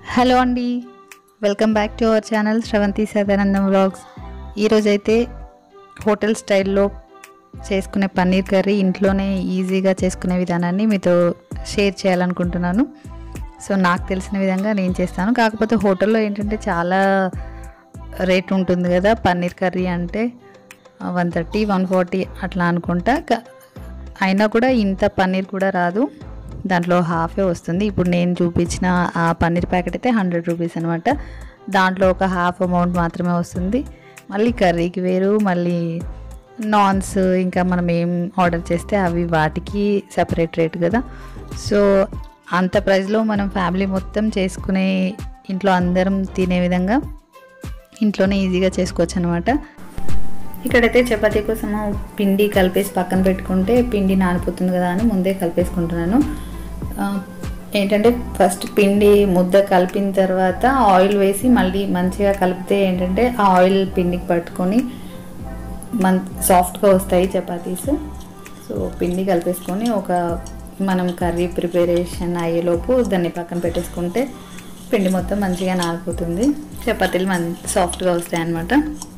hello అండి welcome back to our channel Sravanthi Sadanandam vlogs ఈరోజైతే hotel స్టైల్లో చేసుకునే పన్నీర్ కర్రీ ఇంట్లోనే ఈజీగా చేసుకునే విధానాన్ని మీతో షేర్ చేయాలనుకుంటున్నాను సో నాకు తెలిసిన విధంగా నేను చేస్తాను కాకపోతే హోటల్లో ఏంటంటే చాలా రేట్ ఉంటుంది కదా పన్నీర్ కర్రీ అంటే వన్ థర్టీ వన్ ఫార్టీ అట్లా అనుకుంటా క- అయినా కూడా ఇంత పన్నీర్ కూడా రాదు దాంట్లో హాఫే వస్తుంది ఇప్పుడు నేను చూపించిన ఆ పన్నీర్ ప్యాకెట్ అయితే హండ్రెడ్ రూపీస్ అనమాట దాంట్లో ఒక హాఫ్ అమౌంట్ మాత్రమే వస్తుంది మళ్ళీ కర్రీకి వేరు మళ్ళీ నాన్స్ ఇంకా మనం ఏం ఆర్డర్ చేస్తే అవి వాటికి సపరేట్ రేట్ కదా సో అంత ప్రైస్లో మనం ఫ్యామిలీ మొత్తం చేసుకునే ఇంట్లో అందరం తినే విధంగా ఇంట్లోనే ఈజీగా చేసుకోవచ్చు అనమాట ఇక్కడైతే చపాతీ కోసము పిండి కలిపేసి పక్కన పెట్టుకుంటే పిండి నానిపోతుంది కదా అని ముందే కలిపేసుకుంటున్నాను ఆ, ఏంటంటే ఫస్ట్ పిండి ముద్ద కలిపిన తర్వాత ఆయిల్ వేసి మళ్ళీ మంచిగా కలిపితే ఏంటంటే ఆ ఆయిల్ పిండికి పట్టుకొని మన్ సాఫ్ట్గా వస్తాయి చపాతీస్ సో పిండి కలిపేసుకొని ఒక మనం కర్రీ ప్రిపరేషన్ అయ్యేలోపు దాన్ని పక్కన పెట్టేసుకుంటే పిండి మొత్తం మంచిగా నానిపోతుంది చపాతీలు మన సాఫ్ట్గా వస్తాయి అన్నమాట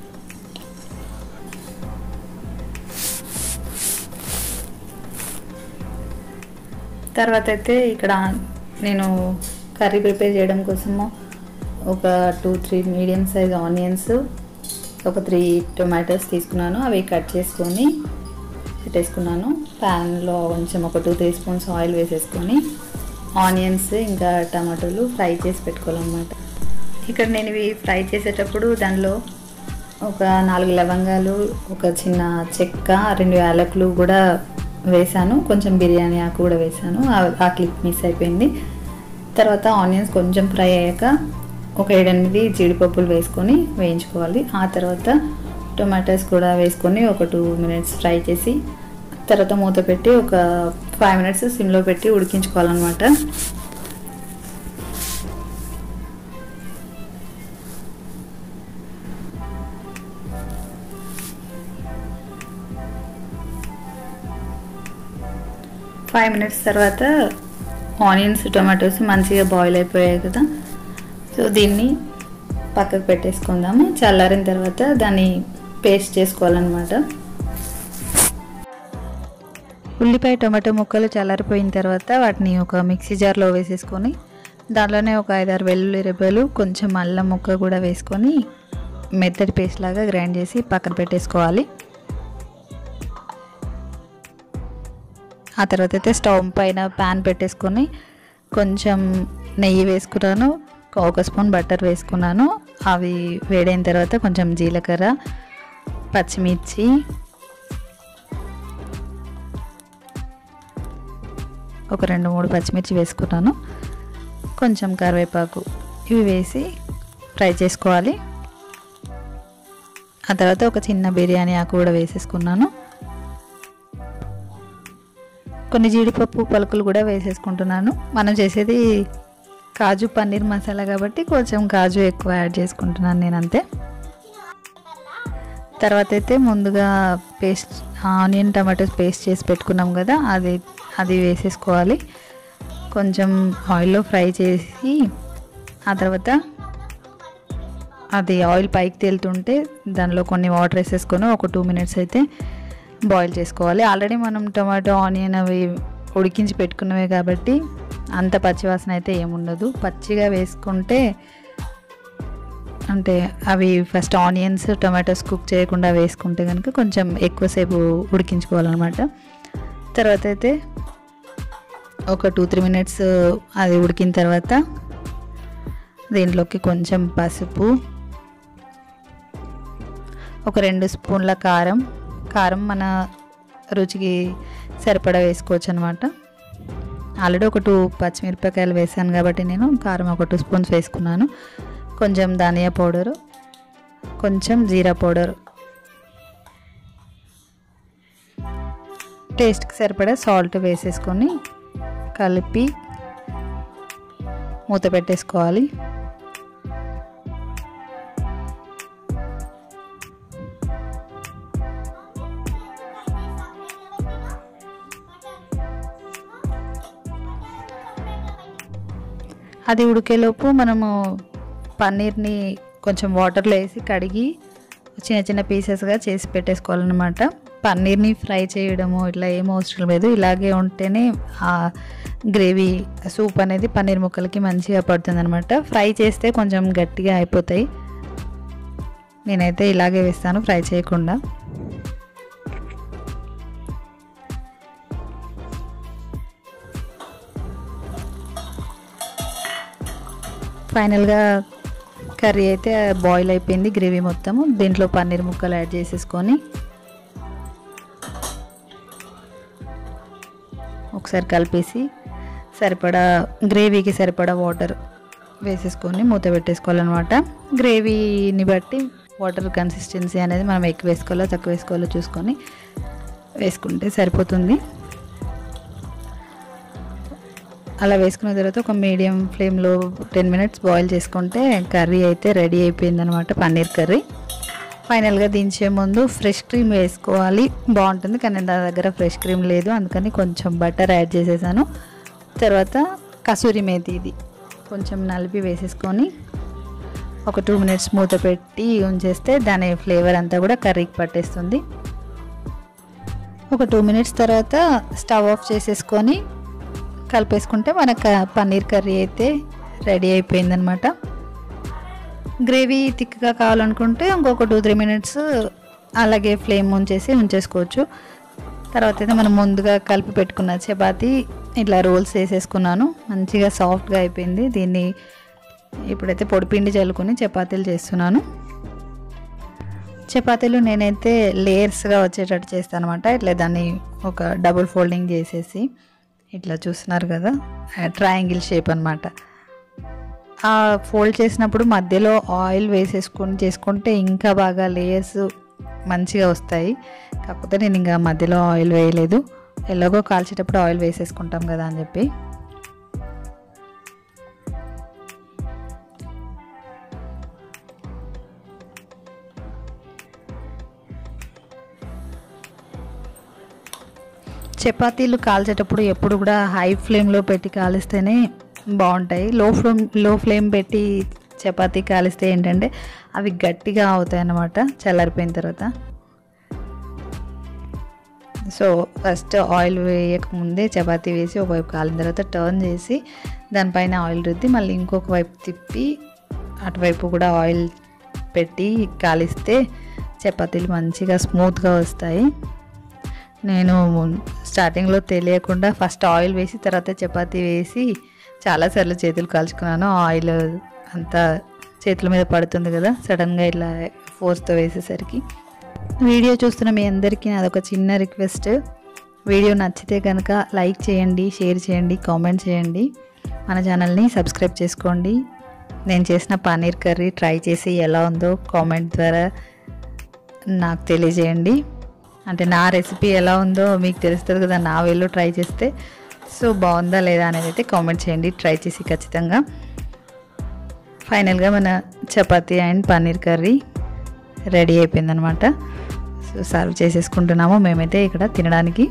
తర్వాత అయితే ఇక్కడ నేను కర్రీ ప్రిపేర్ చేయడం కోసము ఒక two three medium size onions ఒక త్రీ టొమాటోస్ తీసుకున్నాను అవి కట్ చేసుకొని పెట్టేసుకున్నాను ప్యాన్లో కొంచెం ఒక టూ త్రీ స్పూన్స్ ఆయిల్ వేసేసుకొని ఆనియన్స్ ఇంకా టమాటోలు ఫ్రై చేసి పెట్టుకోవాలన్నమాట ఇక్కడ నేను ఇవి ఫ్రై చేసేటప్పుడు దానిలో ఒక నాలుగు లవంగాలు ఒక చిన్న చెక్క రెండు యాలకులు కూడా వేసాను కొంచెం బిర్యానీ ఆకు కూడా వేసాను ఆ- ఆ క్లిప్ మిస్ అయిపోయింది తర్వాత ఆనియన్స్ కొంచెం ఫ్రై అయ్యాక ఒక ఏడెనిమిది జీడిపప్పులు వేసుకొని వేయించుకోవాలి ఆ తర్వాత టొమాటోస్ కూడా వేసుకొని ఒక టూ మినిట్స్ ఫ్రై చేసి తర్వాత మూత పెట్టి ఒక ఫైవ్ మినిట్స్ సిమ్లో పెట్టి ఉడికించుకోవాలన్నమాట ఫైవ్ మినిట్స్ తర్వాత ఆనియన్స్ టొమాటోస్ మంచిగా బాయిల్ అయిపోయాయి కదా సో దీన్ని పక్కకు పెట్టేసుకుందాము చల్లారిన తర్వాత దాన్ని పేస్ట్ చేసుకోవాలన్నమాట ఉల్లిపాయ టొమాటో ముక్కలు చల్లారిపోయిన తర్వాత వాటిని ఒక మిక్సీ జార్లో వేసేసుకొని దాంట్లోనే ఒక ఐదారు వెల్లుల్లి రెబ్బలు కొంచెం అల్లం ముక్క కూడా వేసుకొని మెత్తటి పేస్ట్ లాగా గ్రైండ్ చేసి పక్కన పెట్టేసుకోవాలి ఆ తర్వాత అయితే స్టవ్ పైన ప్యాన్ పెట్టేసుకొని కొంచెం నెయ్యి వేసుకున్నాను ఒక స్పూన్ బటర్ వేసుకున్నాను అవి వేడైన తర్వాత కొంచెం జీలకర్ర పచ్చిమిర్చి ఒక రెండు మూడు పచ్చిమిర్చి వేసుకున్నాను కొంచెం కరివేపాకు ఇవి వేసి ఫ్రై చేసుకోవాలి ఆ తర్వాత ఒక చిన్న బిర్యానీ ఆకు కూడా వేసేసుకున్నాను కొన్ని జీడిపప్పు పలుకులు కూడా వేసేసుకుంటున్నాను మనం చేసేది కాజు పన్నీర్ మసాలా కాబట్టి కొంచెం కాజు ఎక్కువ యాడ్ చేసుకుంటున్నాను నేను అంతే తర్వాత అయితే ముందుగా పేస్ట్ ఆనియన్ టమాటోస్ పేస్ట్ చేసి పెట్టుకున్నాం కదా అది అది వేసేసుకోవాలి కొంచెం ఆయిల్లో ఫ్రై చేసి ఆ తర్వాత అది ఆయిల్ పైకి తేలుతుంటే దానిలో కొన్ని వాటర్ వేసేసుకొని ఒక టూ మినిట్స్ అయితే బాయిల్ చేసుకోవాలి ఆల్రెడీ మనం టమాటో ఆనియన్ అవి ఉడికించి పెట్టుకున్నవే కాబట్టి అంత పచ్చివాసన అయితే ఏముండదు పచ్చిగా వేసుకుంటే అంటే అవి ఫస్ట్ ఆనియన్స్ టొమాటోస్ కుక్ చేయకుండా వేసుకుంటే కనుక కొంచెం ఎక్కువసేపు ఉడికించుకోవాలన్నమాట తర్వాత అయితే ఒక టూ త్రీ మినిట్స్ అది ఉడికిన తర్వాత దీంట్లోకి కొంచెం పసుపు ఒక రెండు స్పూన్ల కారం కారం మన రుచికి సరిపడా వేసుకోవచ్చు అనమాట ఆల్రెడీ ఒక టూ పచ్చిమిరపకాయలు వేసాను కాబట్టి నేను కారం ఒక టూ స్పూన్స్ వేసుకున్నాను కొంచెం ధనియా పౌడరు కొంచెం జీరా పౌడర్ టేస్ట్కి సరిపడా సాల్ట్ వేసేసుకొని కలిపి మూత పెట్టేసుకోవాలి అది ఉడికేలోపు మనము పన్నీర్ని కొంచెం వాటర్లో వేసి కడిగి చిన్న చిన్న పీసెస్గా చేసి పెట్టేసుకోవాలన్నమాట పన్నీర్ని ఫ్రై చేయడము ఇట్లా ఏం అవసరం లేదు ఇలాగే ఉంటేనే ఆ గ్రేవీ సూప్ అనేది పన్నీర్ ముక్కలకి మంచిగా పడుతుంది అనమాట ఫ్రై చేస్తే కొంచెం గట్టిగా అయిపోతాయి నేనైతే ఇలాగే వేస్తాను ఫ్రై చేయకుండా ఫైనల్గా కర్రీ అయితే బాయిల్ అయిపోయింది గ్రేవీ మొత్తము దీంట్లో పన్నీర్ ముక్కలు యాడ్ చేసేసుకొని ఒకసారి కలిపేసి సరిపడా గ్రేవీకి సరిపడా వాటర్ వేసేసుకొని మూత పెట్టేసుకోవాలన్నమాట గ్రేవీని బట్టి వాటర్ కన్సిస్టెన్సీ అనేది మనం ఎక్కువ వేసుకోవాలో తక్కువ వేసుకోవాలో చూసుకొని వేసుకుంటే సరిపోతుంది అలా వేసుకున్న తర్వాత ఒక మీడియం ఫ్లేమ్లో టెన్ మినిట్స్ బాయిల్ చేసుకుంటే కర్రీ అయితే రెడీ అయిపోయింది అనమాట పన్నీర్ కర్రీ ఫైనల్గా దించే ముందు ఫ్రెష్ క్రీమ్ వేసుకోవాలి బాగుంటుంది కానీ నా దగ్గర ఫ్రెష్ క్రీమ్ లేదు అందుకని కొంచెం బటర్ యాడ్ చేసేసాను తర్వాత కసూరి మేతి ఇది కొంచెం నలిపి వేసేసుకొని ఒక టూ మినిట్స్ మూత పెట్టి ఉంచేస్తే దాని ఫ్లేవర్ అంతా కూడా కర్రీకి పట్టేస్తుంది ఒక టూ మినిట్స్ తర్వాత స్టవ్ ఆఫ్ చేసేసుకొని కలిపేసుకుంటే మనకు పన్నీర్ కర్రీ అయితే రెడీ అయిపోయిందనమాట గ్రేవీ థిక్గా కావాలనుకుంటే ఇంకొక టూ త్రీ మినిట్స్ అలాగే ఫ్లేమ్ ఉంచేసి ఉంచేసుకోవచ్చు తర్వాత అయితే మనం ముందుగా కలిపి పెట్టుకున్న చపాతి ఇట్లా రోల్స్ వేసేసుకున్నాను మంచిగా సాఫ్ట్గా అయిపోయింది దీన్ని ఇప్పుడైతే పొడిపిండి చల్లుకొని చపాతీలు చేస్తున్నాను చపాతీలు నేనైతే లేయర్స్గా వచ్చేటట్టు చేస్తాను అనమాట ఇట్లా దాన్ని ఒక డబుల్ ఫోల్డింగ్ చేసేసి ఇట్లా చూస్తున్నారు కదా ట్రయాంగిల్ షేప్ అనమాట ఆ ఫోల్డ్ చేసినప్పుడు మధ్యలో ఆయిల్ వేసేసుకొని చేసుకుంటే ఇంకా బాగా లేయర్స్ మంచిగా వస్తాయి కాకపోతే నేను ఇంకా మధ్యలో ఆయిల్ వేయలేదు ఎలాగో కాల్చేటప్పుడు ఆయిల్ వేసేసుకుంటాం కదా అని చెప్పి చపాతీలు కాల్చేటప్పుడు ఎప్పుడు కూడా హై ఫ్లేమ్లో పెట్టి కాలిస్తేనే బాగుంటాయి లో ఫ్లేమ్ లో ఫ్లేమ్ పెట్టి చపాతీ కాలిస్తే ఏంటంటే అవి గట్టిగా అవుతాయి అన్నమాట చల్లారిపోయిన తర్వాత సో ఫస్ట్ ఆయిల్ వేయక ముందే చపాతీ వేసి ఒకవైపు కాలిన తర్వాత టర్న్ చేసి దానిపైన ఆయిల్ రుద్ది మళ్ళీ ఇంకొక వైపు తిప్పి అటువైపు కూడా ఆయిల్ పెట్టి కాలిస్తే చపాతీలు మంచిగా స్మూత్గా వస్తాయి నేను స్టార్టింగ్లో తెలియకుండా ఫస్ట్ ఆయిల్ వేసి తర్వాత చపాతీ వేసి చాలాసార్లు చేతులు కాల్చుకున్నాను ఆయిల్ అంతా చేతుల మీద పడుతుంది కదా సడన్గా ఇలా ఫోర్స్తో వేసేసరికి వీడియో చూస్తున్న మీ అందరికీ అదొక చిన్న రిక్వెస్ట్ వీడియో నచ్చితే కనుక లైక్ చేయండి షేర్ చేయండి కామెంట్ చేయండి మన ఛానల్ని సబ్స్క్రైబ్ చేసుకోండి నేను చేసిన పన్నీర్ కర్రీ ట్రై చేసి ఎలా ఉందో కామెంట్ ద్వారా నాకు తెలియజేయండి అంటే నా రెసిపీ ఎలా ఉందో మీకు తెలుస్తుంది కదా నా వేలో ట్రై చేస్తే సో బాగుందా లేదా అనేది అయితే కామెంట్ చేయండి ట్రై చేసి ఖచ్చితంగా ఫైనల్గా మన chapati and paneer curry ready అయిపోయిందనమాట సో సర్వ్ చేసేసుకుంటున్నాము మేమైతే ఇక్కడ తినడానికి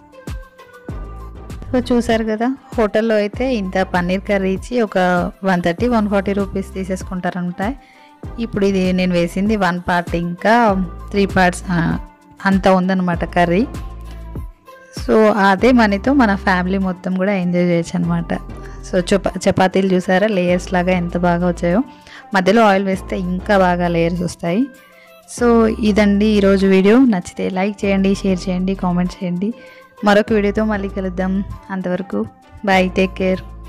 సో చూసారు కదా హోటల్లో అయితే ఇంత పన్నీర్ కర్రీ ఇచ్చి ఒక one thirty one forty rupees తీసేసుకుంటారనమాట ఇప్పుడు ఇది నేను వేసింది వన్ పార్ట్ ఇంకా త్రీ పార్ట్స్ అంత ఉందన్నమాట కర్రీ సో అదే మనీతో మన ఫ్యామిలీ మొత్తం కూడా ఎంజాయ్ చేయొచ్చు అనమాట సో చపా చపాతీలు చూసారా లేయర్స్ లాగా ఎంత బాగా వచ్చాయో మధ్యలో ఆయిల్ వేస్తే ఇంకా బాగా లేయర్స్ వస్తాయి సో ఇదండి ఈరోజు వీడియో నచ్చితే లైక్ చేయండి షేర్ చేయండి కామెంట్ చేయండి మరొక వీడియోతో మళ్ళీ కలుద్దాం అంతవరకు బాయ్ టేక్ కేర్